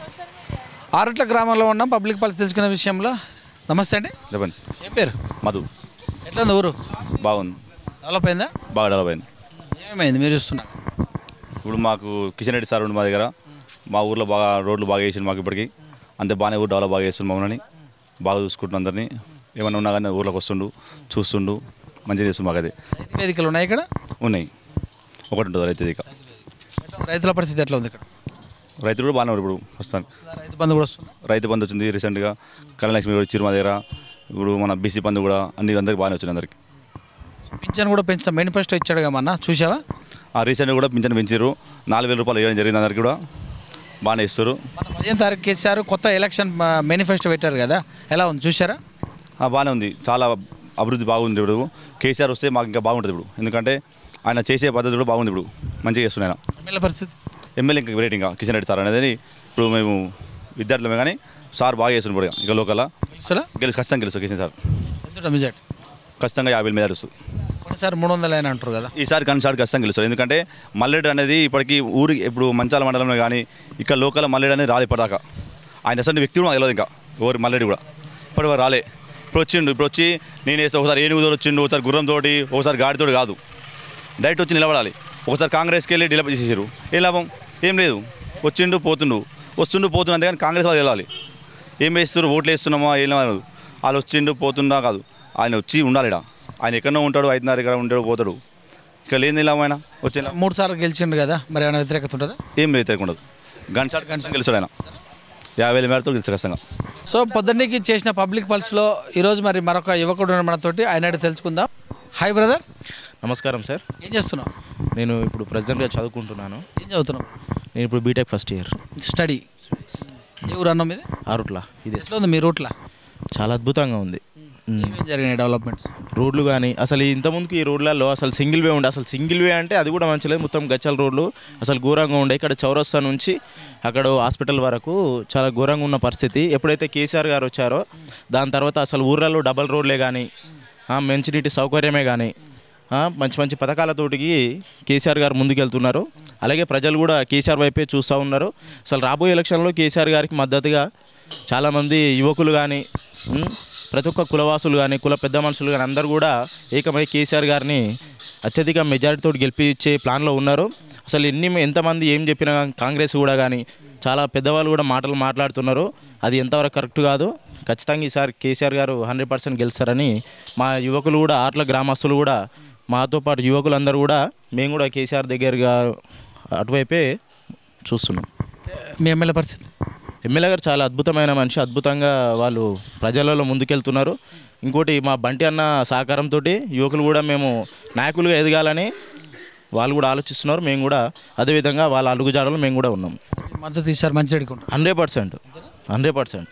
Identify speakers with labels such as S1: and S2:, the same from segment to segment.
S1: ఆరట్ల గ్రామంలో ఉన్నాం public policy తెలుసుకునే విషయంలో నమస్తే అండి
S2: చెప్పండి
S1: ఏం పేరు
S2: మధు
S1: ఎట్లా ఉంది ఊరు
S2: బాగుంది
S1: డెవలప్ అయిందా
S2: బాగా డెవలప్ అయింది
S1: ఏమైంది మీరు చూస్తున్నారు
S2: ఇప్పుడు మాకు కిషన్ రెడ్డి సార్ ఉండి మా దగ్గర మా ఊర్లో బాగా రోడ్లు బాగా వేసిండు మాకు ఇప్పటికి అంతే బాగానే ఊరు డెవలప్ బాగా చేస్తుండు మమ్మల్ని బాగా చూసుకుంటున్నాం అందరినీ ఏమన్నా ఉన్నా కానీ ఊర్లోకి వస్తుండు చూస్తుండు మంచిగా చేస్తుండు మాకు అది
S1: రైతు వేదికలు ఉన్నాయి ఇక్కడ
S2: ఉన్నాయి ఒకటి ఉంటుంది రైతు ఇక
S1: ఎట్లా రైతుల పరిస్థితి ఎట్లా ఉంది ఇక్కడ
S2: రైతులు కూడా బాగానే ఉన్నారు ఇప్పుడు ప్రస్తుతానికి
S1: రైతు బంధు కూడా వస్తుంది
S2: రైతు బంధు వచ్చింది రీసెంట్గా కళ్యాణలక్ష్మి కూడా ఇచ్చారు మా దగ్గర ఇప్పుడు మన బీసీ బంధు కూడా అన్ని అందరికి బాగానే వచ్చింది అందరికి
S1: పింఛన్ కూడా పెంచుతాం మేనిఫెస్టో ఇచ్చాడు కమన్నా చూసావా
S2: ఆ రీసెంట్గా కూడా పింఛన్ పెంచారు నాలుగు వేల రూపాయలు ఇవ్వడం జరిగింది అందరికి కూడా బాగానే ఇస్తారు
S1: మన పదిహేను తారీఖు కేసీఆర్ కొత్త ఎలక్షన్ మేనిఫెస్టో పెట్టారు కదా ఎలా ఉంది చూసారా
S2: ఆ, బాగానే ఉంది చాలా అభివృద్ధి బాగుంది ఇప్పుడు కేసీఆర్ వస్తే మాకు ఇంకా బాగుంటుంది ఇప్పుడు ఎందుకంటే ఆయన చేసే పద్ధతి కూడా బాగుంది ఇప్పుడు మంచిగా చేస్తున్నాయి ఆయన
S1: ఎమ్మెల్యే పరిస్థితి
S2: ఎమ్మెల్యే ఇంకా గ్రేట్ ఇంకా కిషన్ రెడ్డి సార్ అనేది ఇప్పుడు మేము విద్యార్థులమే కానీ సార్ బాగా చేస్తున్నాడు ఇప్పుడు ఇంకా లోకల్
S1: తెలుసులా
S2: గెలుసు ఖచ్చితంగా గెలుసు కిషన్ సార్
S1: ఎంత మెజార్టీ
S2: ఖచ్చితంగా యాభై వేల మీద గెలుస్తుంది
S1: ఒకసారి మూడు వందలు అయినా అంటారు కదా
S2: ఈసారి కన్సార్ ఖచ్చితంగా గెలుస్తాడు ఎందుకంటే మల్లెడు అనేది ఇప్పటికీ ఊరి ఇప్పుడు మంచాల మండలంలో కానీ ఇక్కడ లోకల్ మల్లెడు అనేది రాలే ఇప్పటిదాకా ఆయన అసలు వ్యక్తి కూడా నాకు తెలియదు ఇంకా ఎవరు మల్లెడు కూడా ఇప్పటి వరకు రాలే ఇప్పుడు వచ్చిండు ఇప్పుడు వచ్చి నేను వేస్తే ఒకసారి ఏనుగుతో వచ్చిండు ఒకసారి గుర్రంతోటి ఒకసారి గాడితోటి కాదు డైరెక్ట్ వచ్చి నిలబడాలి ఒకసారి కాంగ్రెస్కి వెళ్ళి డిలప్ చేసేసారు ఏం లాభం ఏం లేదు వచ్చిండు పోతుండు వస్తుండు పోతుండు అంతేగాని కాంగ్రెస్ వాళ్ళు వెళ్ళాలి ఏం వేస్తారు ఓట్లు వేస్తున్నామా ఏం లేదు వాళ్ళు వచ్చిండు పోతుండా కాదు ఆయన వచ్చి ఉండాలి ఈడ. ఆయన ఎక్కడో ఉంటాడు ఐదున్నర ఇక్కడ ఉంటాడు పోతాడు ఇక్కడ లేని లాభం ఆయన వచ్చే లాభం
S1: మూడు సార్లు గెలిచిండు కదా మరి ఏమైనా వ్యతిరేకత ఉంటుందా
S2: ఏం లేదు తిరగకుండదు గంట షాట్ గంట గెలుస్తాడు ఆయన యాభై వేల మేరతో గెలుస్తాడు ఖచ్చితంగా
S1: సో పొద్దున్నకి చేసిన పబ్లిక్ పల్స్లో ఈరోజు మరి మరొక యువకుడు ఉన్నాడు మనతోటి ఆయన అడిగి తెలుసుకుందాం హాయ్ బ్రదర్
S3: నమస్కారం సార్
S1: ఏం చేస్తున్నావు
S3: నేను ఇప్పుడు ప్రజెంట్గా చదువుకుంటున్నాను
S1: ఏం చదువుతున్నావు
S3: నేను ఇప్పుడు బీటెక్ ఫస్ట్ ఇయర్
S1: స్టడీ ఏ ఊరు అన్నాం ఇది
S3: ఆరుట్లా ఇది
S1: ఎట్లా ఉంది మీ రూట్లో
S3: చాలా అద్భుతంగా ఉంది మ్.
S1: ఏమేం జరిగినాయి డెవలప్మెంట్స్
S3: రోడ్లు కానీ అసలు ఇంతకుముందుకు ఈ రోడ్లలో అసలు సింగిల్ వే ఉండే అసలు సింగిల్ వే అంటే అది కూడా మంచిలేదు మొత్తం గచ్చల రోడ్లు అసలు ఘోరంగా ఉండే ఇక్కడ చౌరస్తా నుంచి అక్కడ హాస్పిటల్ వరకు చాలా ఘోరంగా ఉన్న పరిస్థితి ఎప్పుడైతే కేసీఆర్ గారు వచ్చారో దాని తర్వాత అసలు ఊర్లలో డబల్ రోడ్లే కానీ మంచినీటి సౌకర్యమే కానీ మంచి మంచి పథకాలతోటికి కేసీఆర్ గారు ముందుకెళ్తున్నారు అలాగే ప్రజలు కూడా కేసీఆర్ వైపే చూస్తూ ఉన్నారు అసలు రాబోయే ఎలక్షన్లో కేసీఆర్ గారికి మద్దతుగా చాలామంది యువకులు కానీ ఉమ్, ప్రతి ఒక్క కులవాసులు కానీ కుల పెద్ద మనుషులు కానీ అందరూ కూడా ఏకమై కేసీఆర్ గారిని అత్యధిక మెజారిటీతో గెలిపించే ప్లాన్లో ఉన్నారు అసలు ఎన్ని ఎంతమంది ఏం చెప్పినా కాంగ్రెస్ కూడా కానీ చాలా పెద్దవాళ్ళు కూడా మాటలు మాట్లాడుతున్నారు అది ఎంతవరకు కరెక్ట్ కాదు ఖచ్చితంగా ఈసారి కేసీఆర్ గారు హండ్రెడ్ పర్సెంట్ గెలుస్తారని మా యువకులు కూడా ఆట్ల గ్రామస్తులు కూడా మాతో పాటు యువకులందరూ కూడా మేము కూడా కేసీఆర్ దగ్గరగా అటువైపే చూస్తున్నాం
S1: మీ ఎమ్మెల్యే పరిస్థితి
S3: ఎమ్మెల్యే గారు చాలా అద్భుతమైన మనిషి అద్భుతంగా వాళ్ళు ప్రజలలో ముందుకెళ్తున్నారు ఇంకోటి మా బంటి అన్న సహకారంతో యువకులు కూడా మేము నాయకులుగా ఎదగాలని వాళ్ళు కూడా ఆలోచిస్తున్నారు మేము కూడా అదేవిధంగా వాళ్ళ అడుగుజాడలు మేము కూడా ఉన్నాం
S1: మద్దతు ఇస్తారు మంచి అడుగుంటారు
S3: హండ్రెడ్ పర్సెంట్ హండ్రెడ్ పర్సెంట్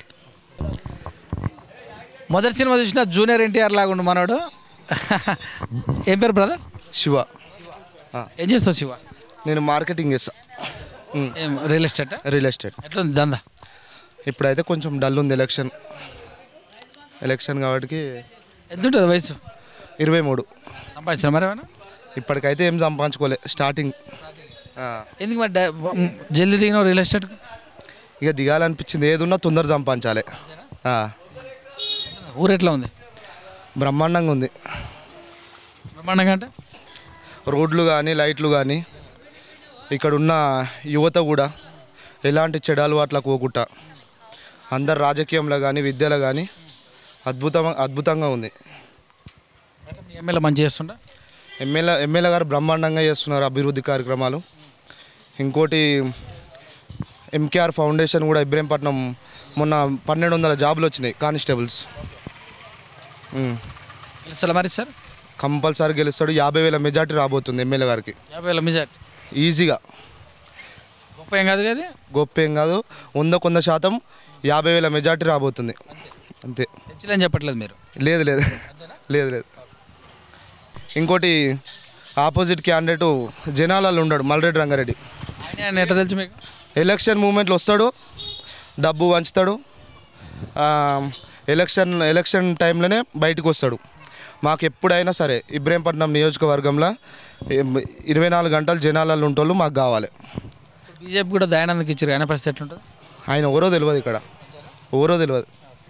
S1: మొదటి సినిమా చూసిన జూనియర్ ఎన్టీఆర్ లాగా ఉండు మనోడు ఏం పేరు బ్రదర్
S4: శివ
S1: ఏం చేస్తావు శివ
S4: నేను మార్కెటింగ్ చేస్తా ఉమ్,
S1: ఏం రియల్ ఎస్టేట్
S4: రియల్ ఎస్టేట్
S1: ఎట్లా ఉంది దందా
S4: ఇప్పుడైతే కొంచెం డల్ ఉంది ఎలక్షన్ ఎలక్షన్ కాబట్టి
S1: ఎంత ఉంటుంది వయసు
S4: ఇరవై మూడు
S1: సంపాదించిన మరి ఏమైనా
S4: ఇప్పటికైతే ఏం సంపాదించుకోలే స్టార్టింగ్ ఆ,
S1: ఎందుకు మరి డ- జల్దీ దిగినావు రియల్ ఎస్టేట్
S4: ఇక దిగాలనిపించింది ఏది ఉన్నా తొందర సంపాదించాలి ఆ,
S1: ఊరు ఎట్లా ఉంది
S4: బ్రహ్మాండంగా ఉంది
S1: బ్రహ్మాండంగా అంటే
S4: రోడ్లు కానీ లైట్లు కానీ ఇక్కడ ఉన్న యువత కూడా ఎలాంటి చెడు అలవాట్లకు పోకుండా అందరు రాజకీయంలో కానీ విద్యలో కానీ అద్భుతం అద్భుతంగా ఉంది
S1: మీ ఎమ్మెల్యే మంచి చేస్తుండ
S4: ఎమ్మెల్యే ఎమ్మెల్యే గారు బ్రహ్మాండంగా చేస్తున్నారు అభివృద్ధి కార్యక్రమాలు ఇంకోటి ఎంకేఆర్ ఫౌండేషన్ కూడా ఇబ్రహీంపట్నం మొన్న పన్నెండు వందల జాబులు వచ్చినాయి కానిస్టేబుల్స్ ఉమ్.
S1: తెలుసా మరి సార్
S4: కంపల్సరీ గెలుస్తాడు యాభై వేల మెజార్టీ రాబోతుంది ఎమ్మెల్యే గారికి
S1: యాభై వేల మెజార్టీ
S4: ఈజీగా
S1: గొప్ప ఏం కాదు కదా
S4: గొప్ప ఏం కాదు వంద కొంద శాతం యాభై వేల మెజార్టీ రాబోతుంది అంతే
S1: హెచ్చలేని చెప్పట్లేదు మీరు
S4: లేదు లేదు లేదు లేదు ఇంకోటి ఆపోజిట్ క్యాండిడేట్ జనాలలో ఉన్నాడు మల్రెడ్డి రంగారెడ్డి
S1: ఆయన ఆయన ఎట్లా తెలుసు మీకు
S4: ఎలక్షన్ మూమెంట్లో వస్తాడు డబ్బు వంచుతాడు ఆ, ఎలక్షన్ ఎలక్షన్ టైంలోనే బయటకు వస్తాడు మాకు ఎప్పుడైనా సరే ఇబ్రహీంపట్నం నియోజకవర్గంలో ఎం- ఇరవై నాలుగు గంటలు జనాలలో ఉంటోళ్ళు మాకు కావాలి
S1: బీజేపీ కూడా దయానందకి ఇచ్చారు ఆయన పరిస్థితి ఎట్లుంటుంది
S4: ఆయన ఎవరో తెలియదు ఇక్కడ ఎవరో తెలియదు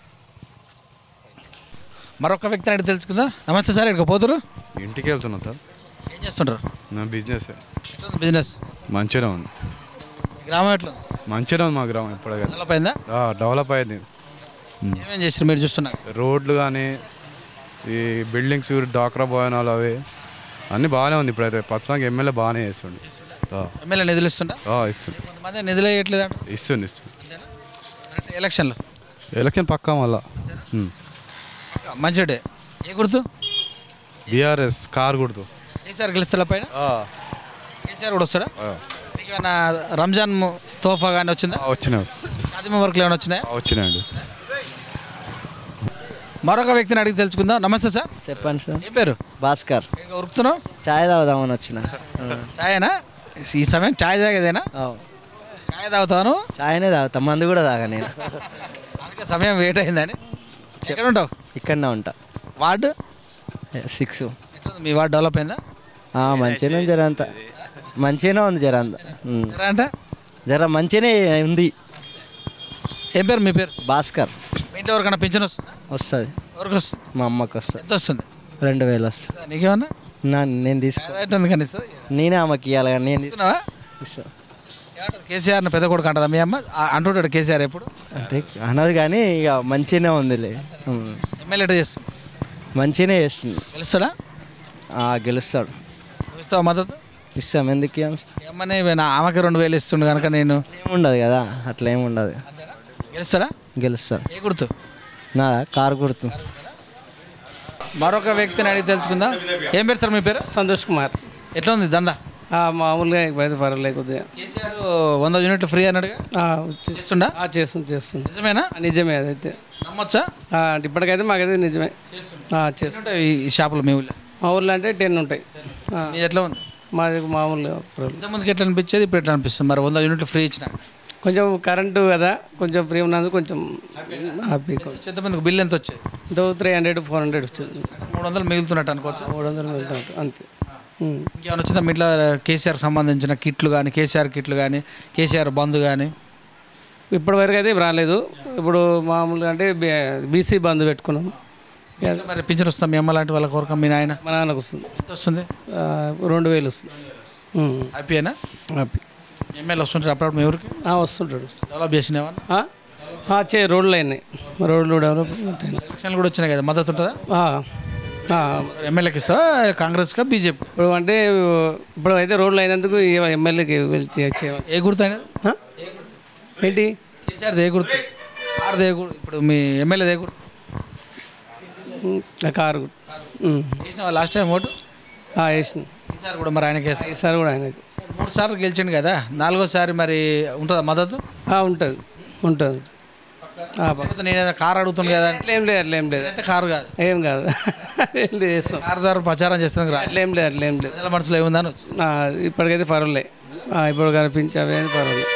S1: మరొక వ్యక్తిని అడిగి తెలుసుకుందాం నమస్తే సార్ ఇక్కడ పోతురు
S5: ఇంటికి వెళ్తున్నా సార్
S1: ఏం చేస్తుంటారు
S5: నా బిజినెస్
S1: ఎట్లుంది బిజినెస్
S5: మంచిగా ఉంది
S1: ఈ గ్రామం ఎట్లుంది
S5: మంచిగా ఉంది మా గ్రామం ఇప్పటికే
S1: డెవలప్ అయిందా
S5: డెవలప్ అయింది
S1: ఏమేం చేస్తారు మీరు చూస్తున్నారు
S5: రోడ్లు కానీ ఈ బిల్డింగ్స్ డాక్రా భవనాలు అవి అన్నీ బాగానే ఉంది ఇప్పుడైతే పచ్చంగా ఎమ్మెల్యే బాగానే చేస్తుండే ఆ,
S1: ఎమ్మెల్యే నిధులు ఇస్తుందా
S5: ఆ, ఇస్తుంది
S1: కొంతమంది నిధులు వేయట్లేదు అంట
S5: ఇస్తుంది ఇస్తుంది
S1: అంటే ఎలక్షన్లో
S5: ఎలక్షన్ పక్కా మళ్ళా
S1: మంచిడే ఏ గుర్తు
S5: బీఆర్ఎస్ కార్ గుర్తు
S1: కేసీఆర్ గెలుస్తాడా పైన కేసీఆర్ కూడా వస్తాడా మీకు ఏమైనా రంజాన్ ము- తోఫా కానీ వచ్చిందా
S5: వచ్చినాయి
S1: ఖాదిమా వర్క్లు ఏమైనా వచ్చినాయా
S5: వచ్చినాయండి
S1: మరొక వ్యక్తిని అడిగి తెలుసుకుందాం నమస్తే సార్
S6: చెప్పండి సార్
S1: ఏ పేరు
S6: భాస్కర్
S1: ఇంకా ఉరుకుతున్నావు
S6: ఛాయ్ తాగుదామని వచ్చిన
S1: ఛాయేనా ఈ సమయం ఛాయ్ తాగేదేనా ఛాయ్ తాగుతాను
S6: ఛాయ్నే తాగుతా మందు కూడా తాగా నేను
S1: అందుకే సమయం వెయిట్ అయిందని ఎక్కడ ఉంటావు
S6: ఇక్కడనే ఉంటా
S1: వార్డు
S6: సిక్స్
S1: ఎట్లుంది మీ వార్డు డెవలప్ అయిందా
S6: మంచిగానే ఉంది జర అంత మంచిగానే ఉంది జర అంత ఉమ్.
S1: జరా అంటే
S6: జర మంచిగానే ఉంది
S1: ఏం పేరు మీ పేరు
S6: భాస్కర్
S1: మీ ఇంట్లో ఎవరికైనా పింఛన్ వస్తుందా
S6: వస్తుంది
S1: ఎవరికి వస్తుంది
S6: మా అమ్మకి వస్తుంది
S1: ఎంత వస్తుంది
S6: రెండు వేలు వస్తుంది
S1: సార్, నీకేమన్నా
S6: నా నేను తీసుకో
S1: ఎందుకని ఇస్తుంది
S6: నేనే ఆమెకి ఇవ్వాలి కానీ నేను తీసు-
S1: ఇస్తున్నావా
S6: ఇస్తా
S1: ఏమంటారు? కేసీఆర్ని పెద్ద కొడుకు అంటదా మీ అమ్మ ఆ- అంటుంటాడు కేసీఆర్ ఎప్పుడు
S6: అంటే అన్నది కానీ ఇక మంచిగానే ఉందిలే ఉమ్.
S1: ఎమ్మెల్యే చేస్తుంది
S6: మంచిగానే చేస్తుంది
S1: గెలుస్తాడా
S6: ఆ, గెలుస్తాడు
S1: నువ్వు ఇస్తావా మద్దతు
S6: ఇస్తాం ఎందుకు ఇయ్యం?
S1: మీ అమ్మనే నా ఆమెకి రెండు వేలు ఇస్తుండు కనుక నేను
S6: ఏముండదు కదా అట్లా ఏముండదు
S1: గెలుస్తాడా
S6: గెలుస్తాడు
S1: ఏ గుర్తు
S6: నా కారు గుర్తు
S1: మరొక వ్యక్తిని అడిగి తెలుసుకుందాం ఏం పేరు సార్ మీ పేరు
S7: సంతోష్ కుమార్
S1: ఎట్లా ఉంది దందా
S7: ఆ, మామూలుగా బయట పర్వాలేదు కొద్దిగా
S1: కేసీఆర్ వంద యూనిట్లు ఫ్రీ అన్నాడుగా
S7: ఆ, వచ్చి-
S1: చేస్తుండా
S7: ఆ, చేస్తుంది చేస్తుంది
S1: నిజమేనా
S7: ఆ, నిజమే అదైతే
S1: నమ్మొచ్చా
S7: ఆ, అంటే ఇప్పటికైతే మాకైతే నిజమే ఆ, చేస్తుంది
S1: ఎట్లుంటాయి ఈ- ఈ షాపులు మీ ఊళ్ళో
S7: మా ఊర్లో అంటే టెన్ ఉంటాయి ఆ,
S1: మీది ఎట్లా ఉంది
S7: మాది మామూలుగా పర్వాలేదు.
S1: ఇంతకుముందుకు ఎట్లా అనిపించేది ఇప్పుడు ఎట్లా అనిపిస్తుంది మరి వంద యూనిట్లు ఫ్రీ ఇచ్చిన
S7: కొంచెం కరెంటు కదా కొంచెం ఫ్రీ ఉన్నందుకు కొంచెం హ్యాపీ
S1: ఎంతమందికి బిల్ ఎంత వచ్చేది
S7: two three hundred four hundred వచ్చింది
S1: మూడు వందలు మిగులుతున్నట్టు అనుకోవచ్చు
S7: మూడు వందలు వెళ్తున్నట్టు అంతే ఉమ్.
S1: ఇంకేమైనా వచ్చిందా మీ ఇంట్లో కేసీఆర్ సంబంధించిన కిట్లు కానీ కేసీఆర్ కిట్లు కానీ కేసీఆర్ బంధు కానీ
S7: ఇప్పటి వరకు అయితే రాలేదు ఇప్పుడు మామూలుగా అంటే బీసీ బంద్ పెట్టుకున్నాం ఇక
S1: మరి పింఛన్ వస్తాం మీ అమ్మ లాంటి వాళ్ళ కోరిక మీ నాయన
S7: మా నాన్నకు వస్తుంది
S1: ఎంత వస్తుంది
S7: ఆ, రెండు వేలు వస్తుంది ఉమ్.
S1: హ్యాపీయేనా
S7: హ్యాపీ
S1: ఎమ్మెల్యే వస్తుంటారు అప్పుడప్పుడు మీ ఊరికి
S7: ఆ, వస్తుంటాడు
S1: డెవలప్ చేసిన ఏమన్నా
S7: ఆ? ఆ, చే రోడ్లు అయినాయి రోడ్లు డెవలప్మెంట్ అయినాయి
S1: ఎలక్షన్లు కూడా వచ్చినాయి కదా మద్దతు ఉంటుందా
S7: ఆ, ఆ,
S1: ఎమ్మెల్యేకి ఇస్తావా కాంగ్రెస్కా బీజేపీ
S7: ఇప్పుడు అంటే ఇప్పుడు అయితే రోడ్లు అయినందుకు ఈ ఎమ్మెల్యేకి వెళ్ళి చే- చేయాలి
S1: ఏ గుర్తు అయినది
S7: ఆ? ఏంటి
S1: కేసీఆర్ ఏ గుర్తు ఆడది ఏ గుర్తు ఇప్పుడు మీ ఎమ్మెల్యేది ఏ గుర్తు
S7: ఉమ్, ఆ కారు ఉమ్.
S1: వేసినావా లాస్ట్ టైం ఓటు
S7: ఆ, వేసింది
S1: ఈసారి కూడా మరి ఆయనకి వేస్తా
S7: ఈసారి కూడా ఆయనకి
S1: మూడు సార్లు గెలిచిండు కదా నాలుగోసారి మరి ఉంటుందా మద్దతు
S7: ఆ, ఉంటుంది ఉంటుంది ఆ, పక్క.
S1: లేకపోతే నేను ఏదైనా కారు అడుగుతుంది కదా
S7: అట్లా ఏం లేదు అట్లా ఏం లేదు
S1: అయితే కారు కాదు
S7: ఏం కాదు ఏం లేదు చేస్తాం
S1: కారు ద్వారా ప్రచారం చేస్తుంది రా
S7: అట్లా ఏం లేదు అట్లా ఏం లేదు
S1: ప్రజల మనసులో ఏముందని వచ్చి
S7: ఆ, ఇప్పటికైతే పర్వాలే ఆ, ఇప్పుడు కనిపించే అవి ఏం పర్వాలేదు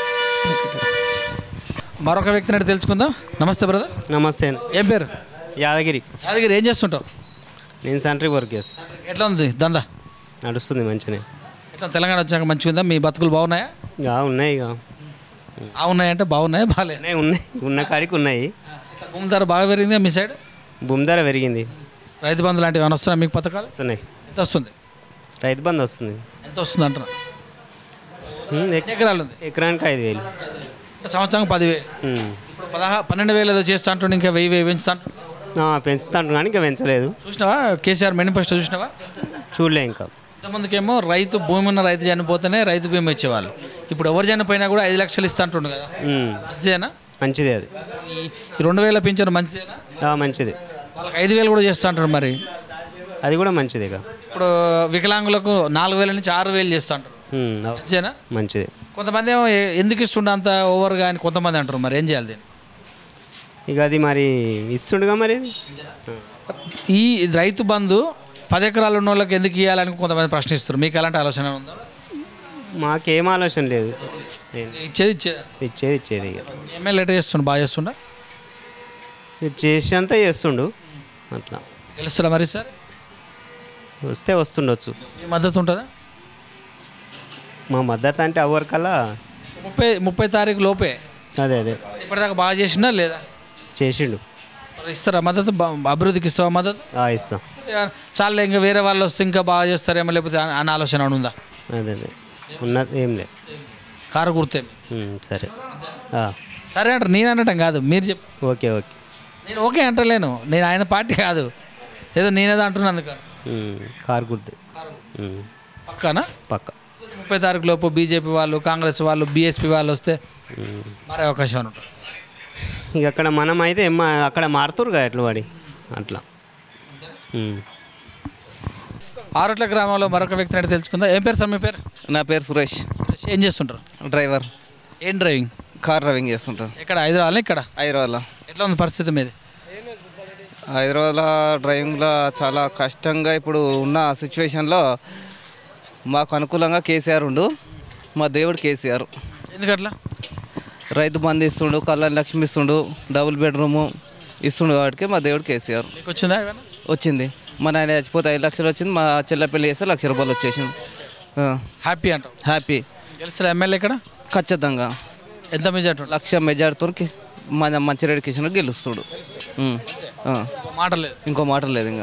S1: మరొక వ్యక్తిని అడిగి తెలుసుకుందాం నమస్తే బ్రదర్
S8: నమస్తే
S1: ఏం పేరు
S8: యాదగిరి
S1: యాదగిరి ఏం చేస్తుంటావు
S8: నేను సెంట్రీ వర్క్ చేస్తాను
S1: ఎట్లా ఉంది దందా
S8: నడుస్తుంది మంచిగానే
S1: ఎట్లా తెలంగాణ వచ్చాక మంచిగా ఉందా మీ బతుకులు బాగున్నాయా
S8: ఇక ఉన్నాయి ఇక
S1: ఆ ఉన్నాయంటే బాగున్నాయా బాగాలేదు
S8: ఉన్నాయి ఉన్నాయి ఉన్న కాడికి ఉన్నాయి
S1: భూమి ధర బాగా పెరిగిందా మీ సైడ్
S8: భూమి ధర పెరిగింది
S1: రైతు బంధు లాంటివి ఏమైనా వస్తున్నాయి మీకు పథకాలు
S8: వస్తున్నాయి
S1: ఎంత వస్తుంది
S8: రైతు బంధు వస్తుంది
S1: ఎంత వస్తుంది అంటున్నా
S8: ఉమ్,
S1: ఎన్ని
S8: ఎక్-
S1: ఎకరాలు ఉంది
S8: ఎకరానికి ఐదు వేలు
S1: అంటే సంవత్సరం పదివేలు
S8: ఉమ్.
S1: ఇప్పుడు పదహా పన్నెండు వేలు ఏదో చేస్తా అంటుండే ఇంకా వెయ్యి వెయ్యి పెంచుతా అంటుండు
S8: ఆ, పెంచుతాను కానీ ఇంకా పెంచలేదు
S1: చూసినావా కేసీఆర్ మేనిఫెస్టో చూసినావా
S8: చూడలే ఇంకా
S1: ఇంతమందికేమో రైతు భూమి ఉన్న రైతు చనిపోతేనే రైతు బీమా ఇచ్చేవాళ్ళు ఇప్పుడు ఎవరు చనిపోయినా కూడా ఐదు లక్షలు ఇస్తా అంటుండు కదా
S8: ఉమ్,
S1: మంచిదేనా
S8: మంచిదే అది
S1: ఈ ఈ రెండు వేల పింఛను మంచిదేనా
S8: ఆ, మంచిదే
S1: వాళ్ళకి ఐదు వేలు కూడా చేస్తా అంటారు మరి
S8: అది కూడా మంచిదే ఇక
S1: ఇప్పుడు వికలాంగులకు నాలుగు వేల నుంచి ఆరు వేలు చేస్తా అంటారు
S8: ఉమ్, అవ్-
S1: మంచిదేనా
S8: మంచిదే
S1: కొంతమంది ఏమో ఏ- ఎందుకు ఇస్తుండే అంత ఓవర్గా అని కొంతమంది అంటారు మరి ఏం చేయాలి దీన్ని
S8: ఇక అది మరి ఇస్తుండగా మరి
S1: ఈ రైతు బంధు పది ఎకరాలు ఉన్న వాళ్ళకి ఎందుకు ఇవ్వాలని కొంతమంది ప్రశ్నిస్తారు మీకు ఎలాంటి ఆలోచన ఉందా
S8: మాకేం ఆలోచన లేదు ఏం-
S1: ఇచ్చేది ఇచ్చేది
S8: ఇచ్చేది ఇచ్చేది ఇక
S1: ఎమ్మెల్యే ఎట్లా చేస్తుండు బాగా చేస్తుండ
S8: ఇది చేసేంత చేస్తుండు అట్లా
S1: గెలుస్తుందా మరి సార్
S8: వస్తే వస్తుండొచ్చు
S1: మీ మద్దతు ఉంటుందా
S8: మా మద్దతు అంటే అవ్వరు కల్లా
S1: ముప్పై ముప్పై తారీఖు లోపే
S8: అదే అదే
S1: ఇప్పటిదాకా బాగా చేసినా లేదా
S8: చేసిండు
S1: మరి ఇస్తారా మద్దతు బా- అభివృద్ధికి ఇస్తావా మద్దతు
S8: ఆ, ఇస్తాం
S1: చాలా ఇంకా వేరే వాళ్ళు వస్తే ఇంకా బాగా చేస్తారేమో లేకపోతే అన- అన్న ఆలోచన ఏమైనా ఉందా
S8: అదే అదే ఉన్నది ఏం లేదు
S1: కారు గుర్తే
S8: ఉమ్, సరే ఆ,
S1: సరే అంటారు నేను అనటం కాదు మీరు చెప్పు
S8: ఓకే ఓకే
S1: నేను ఓకే అంటలేను నేను ఆయన పార్టీ కాదు ఏదో నేనేదో అంటున్నాను అందుకని
S8: ఉమ్, కారు గుర్తు ఉమ్,
S1: పక్కనా
S8: పక్క
S1: ముప్పై తారీఖు లోపు బీజేపీ వాళ్ళు కాంగ్రెస్ వాళ్ళు బీఎస్పీ వాళ్ళు వస్తే మారే అవకాశం అని ఉంటుంది
S8: ఇక అక్కడ మనం అయితే మా అక్కడ మారుతురు కదా ఎట్లా వాడి అట్లా ఉమ్.
S1: ఆరోట్ల గ్రామంలో మరొక వ్యక్తిని అడిగి తెలుసుకుందాం ఏం పేరు సార్ మీ పేరు
S9: నా పేరు సురేష్
S1: సురేష్, ఏం చేస్తుంటారు
S9: డ్రైవర్
S1: ఏం డ్రైవింగ్
S9: కార్ డ్రైవింగ్ చేస్తుంటాను
S1: ఎక్కడ హైదరాబాద్ ఇక్కడ
S9: హైదరాబాద్లో
S1: ఎట్లా ఉంది పరిస్థితి మీది
S9: హైదరాబాద్లో డ్రైవింగ్లో చాలా కష్టంగా ఇప్పుడు ఉన్న సిచ్యువేషన్లో మాకు అనుకూలంగా కేసీఆర్ ఉండు మా దేవుడు కేసీఆర్
S1: ఎందుకట్లా
S9: రైతు బంధు ఇస్తుండు కళ్యాణ్ లక్ష్మి ఇస్తుండు డబుల్ బెడ్రూము ఇస్తుండు కాబట్టి మా దేవుడు కేసీఆర్
S1: మీకు వచ్చిందా ఏమైనా
S9: వచ్చింది మా నాయన చచ్చిపోతే ఐదు లక్షలు వచ్చింది మా చెల్లె పెళ్లి చేస్తే లక్ష రూపాయలు వచ్చేసింది ఆ,
S1: హ్యాపీ అంటావు
S9: హ్యాపీ
S1: గెలుస్తాడు ఎమ్మెల్యే ఇక్కడ
S9: ఖచ్చితంగా
S1: ఎంత మెజార్టీ ఉంటుంది
S9: లక్ష మెజార్టీతో మన మంచిరెడ్డి కిషన్ గెలుస్తుడు ఉమ్, ఆ.
S1: మాట లేదు
S9: ఇంకో మాట లేదు ఇంకా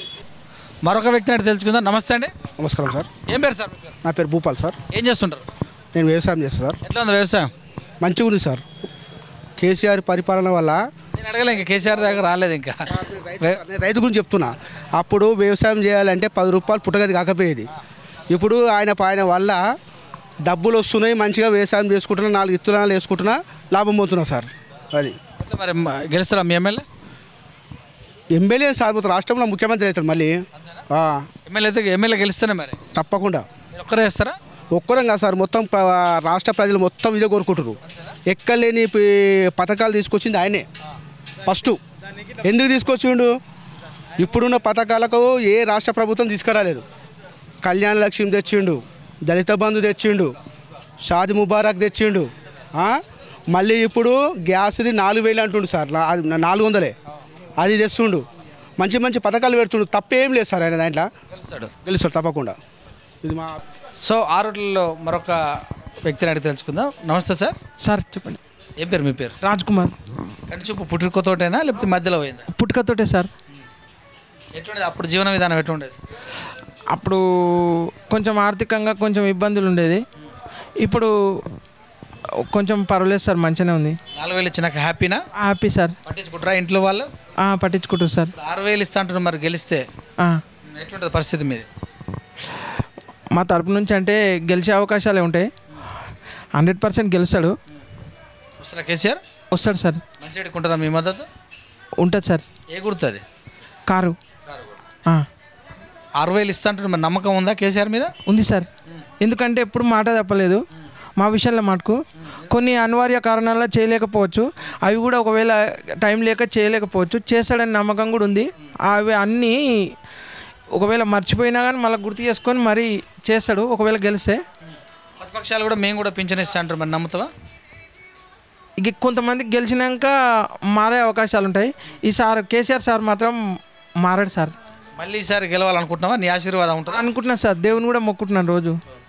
S1: మరొక వ్యక్తిని అడిగి తెలుసుకుందాం నమస్తే అండి
S10: నమస్కారం సార్
S1: ఏం పేరు సార్ మీ పేరు?
S10: నా పేరు భూపాల్ సార్
S1: ఏం చేస్తుంటారు
S10: నేను వ్యవసాయం చేస్తాను సార్
S1: ఎట్లా ఉంది వ్యవసాయం
S10: మంచిగా ఉంది సార్ కేసీఆర్ పరిపాలన వల్ల
S1: నేను అడగలే ఇంకా కేసీఆర్ దగ్గర రాలేదు ఇంకా
S10: నేను రైతు గురించి చెప్తున్నా అప్పుడు వ్యవసాయం చేయాలంటే పది రూపాయలు పుట్టగది కాకపోయేది ఇప్పుడు ఆయన ఆయన వల్ల డబ్బులు వస్తున్నాయి మంచిగా వ్యవసాయం చేసుకుంటున్నా నాలుగు ఇత్తనాలు వేసుకుంటున్నా లాభం పొందుతున్నా సార్ అది
S1: ఎట్లా మరి మ- గెలుస్తారా మీ ఎమ్మెల్యే
S10: ఎమ్మెల్యే సార్ మొత్తం రాష్ట్రంలో ముఖ్యమంత్రి అవుతాడు మళ్ళీ ఆ,
S1: ఎమ్మెల్యే అయితే ఎమ్మెల్యే గెలుస్తేనే మరి
S10: తప్పకుండా
S1: మీరు ఒక్కరే వేస్తారా
S10: ఒక్కరం కాదు సార్ మొత్తం ప్ర- రాష్ట్ర ప్రజలు మొత్తం ఇదే కోరుకుంటారు ఎక్కలేని పి- పథకాలు తీసుకొచ్చింది ఆయనే ఫస్ట్ ఎందుకు తీసుకొచ్చిండు ఇప్పుడున్న పథకాలకు ఏ రాష్ట్ర ప్రభుత్వం తీసుకురాలేదు కళ్యాణ లక్ష్యం తెచ్చిండు దళిత బంధు తెచ్చిండు షాది ముబారక్ తెచ్చిండు ఆ? మళ్ళీ ఇప్పుడు గ్యాస్ది నాలుగు వేలు అంటుండు సార్ నా- అది నా- నాలుగు వందలే అది తెస్తుండు మంచి మంచి పథకాలు పెడుతుండు తప్పేం లేదు సార్ ఆయన దాంట్లో
S1: గెలుస్తాడు
S10: గెలుస్తాడు తప్పకుండా ఇది మా
S1: సో ఆరోట్లలో మరొక వ్యక్తిని అడిగి తెలుసుకుందాం నమస్తే సార్
S11: సార్ చెప్పండి
S1: ఏం పేరు మీ పేరు
S11: రాజ్ కుమార్
S1: కంటి చూపు పుట్టుకతోటేనా లేకపోతే మధ్యలో పోయిందా
S11: పుట్టుకతోటే సార్
S1: ఎటువంటిది అప్పుడు జీవన విధానం ఎటువంటిది
S11: అప్పుడు కొంచెం ఆర్థికంగా కొంచెం ఇబ్బందులు ఉండేది ఇప్పుడు కొంచెం పర్వాలేదు సార్ మంచిగానే ఉంది
S1: నాలుగు వేలు ఇచ్చినాక హ్యాపీనా
S11: హ్యాపీ సార్
S1: పట్టించుకుంటారా ఇంట్లో వాళ్ళు
S11: ఆ, పట్టించుకుంటారు సార్
S1: ఆరు వేలు ఇస్తా అంటున్నారు మరి గెలిస్తే
S11: ఆ,
S1: ఎటువంటిది పరిస్థితి మీది
S11: మా తరపు నుంచి అంటే గెలిచే అవకాశాలే ఉంటాయి హండ్రెడ్ పర్సెంట్ గెలుస్తాడు
S1: వస్తారా కేసీఆర్
S11: వస్తాడు సార్
S1: మంచిగా ఉంటుందా మీ మద్దతు
S11: ఉంటుంది సార్
S1: ఏ గుర్తుంది
S11: కారు ఆ,
S1: ఆరు వేలు ఇస్తా అంటున్నారు మరి నమ్మకం ఉందా కేసీఆర్ మీద
S11: ఉంది సార్ ఎందుకంటే ఎప్పుడు మాట తప్పలేదు మా విషయంలో మటుకు కొన్ని అనివార్య కారణాల చేయలేకపోవచ్చు అవి కూడా ఒకవేళ టైం లేక చేయలేకపోవచ్చు చేస్తాడని నమ్మకం కూడా ఉంది అవి అన్నీ ఒకవేళ మర్చిపోయినా కానీ మళ్ళీ గుర్తు చేసుకొని మరీ చేస్తాడు ఒకవేళ గెలిస్తే
S1: ప్రతిపక్షాలు కూడా మేము కూడా పింఛన్ ఇస్తా అంటారు మరి నమ్ముతావా
S11: ఇక కొంతమంది గెలిచినాక మారే అవకాశాలు ఉంటాయి ఈ సార్ కేసీఆర్ సార్ మాత్రం మారాడు సార్
S1: మళ్ళీ ఈసారి గెలవాలనుకుంటున్నావా నీ ఆశీర్వాదం ఉంటుందా
S11: అనుకుంటున్నాను సార్ దేవుని కూడా మొక్కుంటున్నాను రోజు